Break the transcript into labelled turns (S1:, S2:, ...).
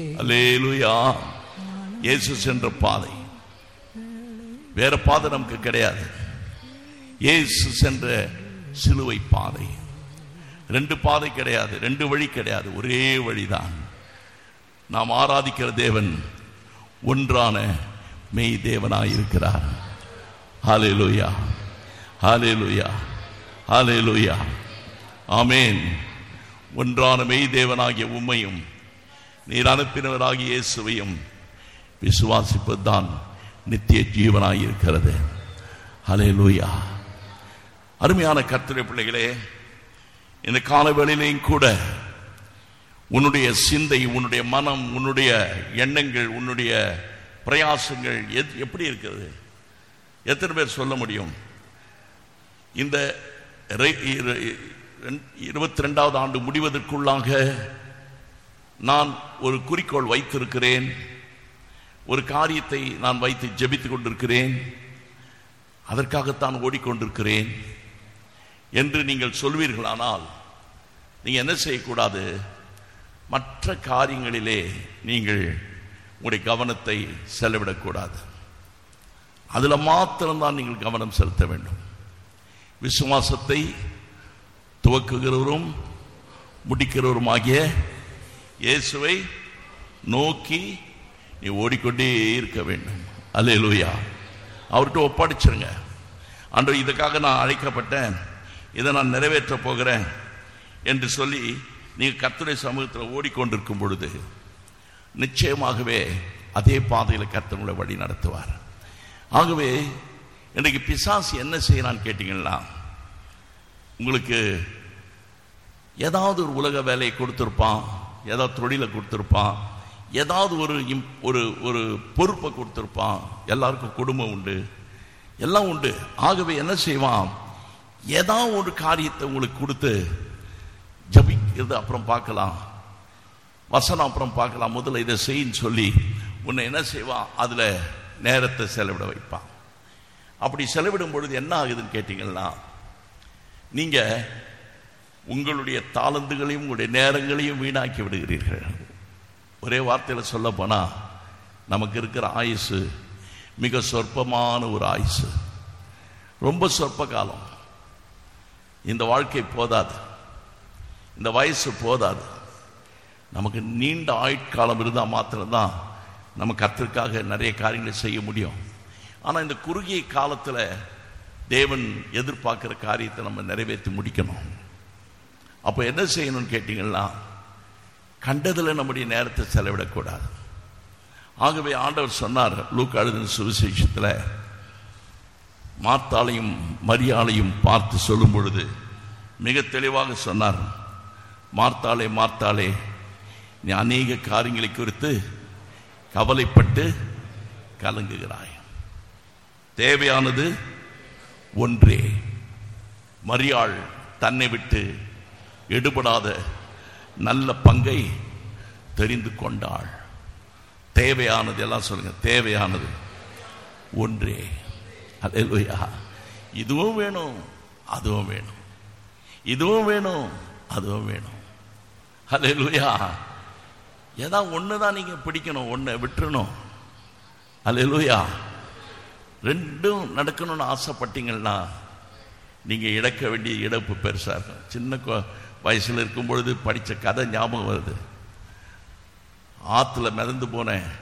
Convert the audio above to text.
S1: அல்லேலூயா இயேசு சென்ற பாதை வேற பாதை நமக்கு கிடையாது இயேசு சென்ற சிலுவை பாதை ரெண்டு பாதை கிடையாது ரெண்டு வழி கிடையாது ஒரே வழிதான் நாம் ஆராதிக்கிற தேவன் ஒன்றான மெய் தேவனாய் இருக்கிறார் ஹalleluya ஹalleluya ஹalleluya ஆமென் ஒன்றான மெய் தேவனாகிய உம்மையும் நீர் அனுப்பினவராகிய இயேசுவையும் விசுவாசிப்பதுதான் நித்திய ஜீவனாய் இருக்கிறது ஹalleluya அருமையான கர்த்தருடைய பிள்ளைகளே இந்த காலவேளையிலையும் கூட உன்னுடைய சிந்தை உன்னுடைய மனம் உன்னுடைய எண்ணங்கள் உன்னுடைய பிரயாசங்கள் எத்- எப்படி இருக்கிறது எத்தனை பேர் சொல்ல முடியும் இந்த இருபத்தி ரெண்டாவது ஆண்டு முடிவதற்குள்ளாக நான் ஒரு குறிக்கோள் வைத்திருக்கிறேன் ஒரு காரியத்தை நான் வைத்து ஜெபித்துக் கொண்டிருக்கிறேன் அதற்காகத்தான் ஓடிக்கொண்டிருக்கிறேன் என்று நீங்கள் சொல்வீர்களானால் நீங்க என்ன செய்யக்கூடாது மற்ற காரியங்களிலே நீங்கள் உங்களுடைய கவனத்தை செலவிடக்கூடாது அதுல மாத்திரம்தான் நீங்கள் கவனம் செலுத்த வேண்டும் விசுவாசத்தை துவக்குகிறவரும் முடிக்கிறவருமாகிய இயேசுவை நோக்கி நீ ஓடிக்கொண்டே இருக்க வேண்டும் அல்லேலூயா அவர்கிட்ட ஒப்படைச்சிருங்க அன்று இதுக்காக நான் அழைக்கப்பட்டேன் இதை நான் நிறைவேற்ற போகிறேன் என்று சொல்லி நீங்க கர்த்தருடைய சமூகத்தில் ஓடிக்கொண்டிருக்கும் பொழுது நிச்சயமாகவே அதே பாதையில் கர்த்தனுடைய வழி நடத்துவார் ஆகவே இன்றைக்கு பிசாசு என்ன செய்யறான்னு கேட்டீங்கன்னா உங்களுக்கு ஏதாவது ஒரு உலக வேலையை கொடுத்துருப்பான் ஏதாவது தொழிலை கொடுத்துருப்பான் ஏதாவது ஒரு இம்- ஒரு ஒரு பொறுப்பை கொடுத்துருப்பான் எல்லாருக்கும் குடும்பம் உண்டு எல்லாம் உண்டு ஆகவே என்ன செய்வான் ஏதாவது ஒரு காரியத்தை உங்களுக்கு கொடுத்து ஜபிக்கிறது அப்புறம் பார்க்கலாம் வசனம் அப்புறம் பார்க்கலாம் முதல்ல இதை செய்யின்னு சொல்லி உன்னை என்ன செய்வான் அதுல நேரத்தை செலவிட வைப்பான் அப்படி செலவிடும் பொழுது என்ன ஆகுதுன்னு கேட்டீங்கன்னா நீங்க உங்களுடைய தாளந்துகளையும் உங்களுடைய நேரங்களையும் வீணாக்கி விடுகிறீர்கள் ஒரே வார்த்தையில சொல்ல போனா நமக்கு இருக்கிற ஆயுசு மிக சொற்பமான ஒரு ஆயுசு ரொம்ப சொற்ப காலம் இந்த வாழ்க்கை போதாது இந்த வயசு போதாது நமக்கு நீண்ட ஆயுட்காலம் இருந்தால் மாத்திரம்தான் நம்ம கத்திற்காக நிறைய காரியங்களை செய்ய முடியும் ஆனால் இந்த குறுகிய காலத்தில் தேவன் எதிர்பார்க்கிற காரியத்தை நம்ம நிறைவேற்றி முடிக்கணும் அப்போ என்ன செய்யணும்னு கேட்டிங்கன்னா கண்டதில் நம்முடைய நேரத்தை செலவிடக்கூடாது ஆகவே ஆண்டவர் சொன்னார் லூக் அழுதின சுவிசேஷத்தில் மார்த்தாளையும் மரியாளையும் பார்த்து சொல்லும் பொழுது மிக தெளிவாக சொன்னார் மார்த்தாளே மார்த்தாளே நீ அநேக காரியங்களை குறித்து கவலைப்பட்டு கலங்குகிறாய் தேவையானது ஒன்றே மரியாள் தன்னை விட்டு எடுபடாத நல்ல பங்கை தெரிந்து கொண்டாள் தேவையானது எல்லாம் சொல்லுங்க தேவையானது ஒன்றே அல்லேலூயா இதுவும் வேணும் அதுவும் வேணும் இதுவும் வேணும் அதுவும் வேணும் அல்லேலூயா ஏதாவது ஒன்று தான் நீங்கள் பிடிக்கணும் ஒன்றை விட்டுறணும் அல்லேலூயா ரெண்டும் நடக்கணும்னு ஆசைப்பட்டீங்கன்னா நீங்கள் இழக்க வேண்டிய இழப்பு பெருசாக இருக்கும் சின்ன கொ- வயசுல இருக்கும் பொழுது படித்த கதை ஞாபகம் வருது ஆற்றுல மிதந்து போன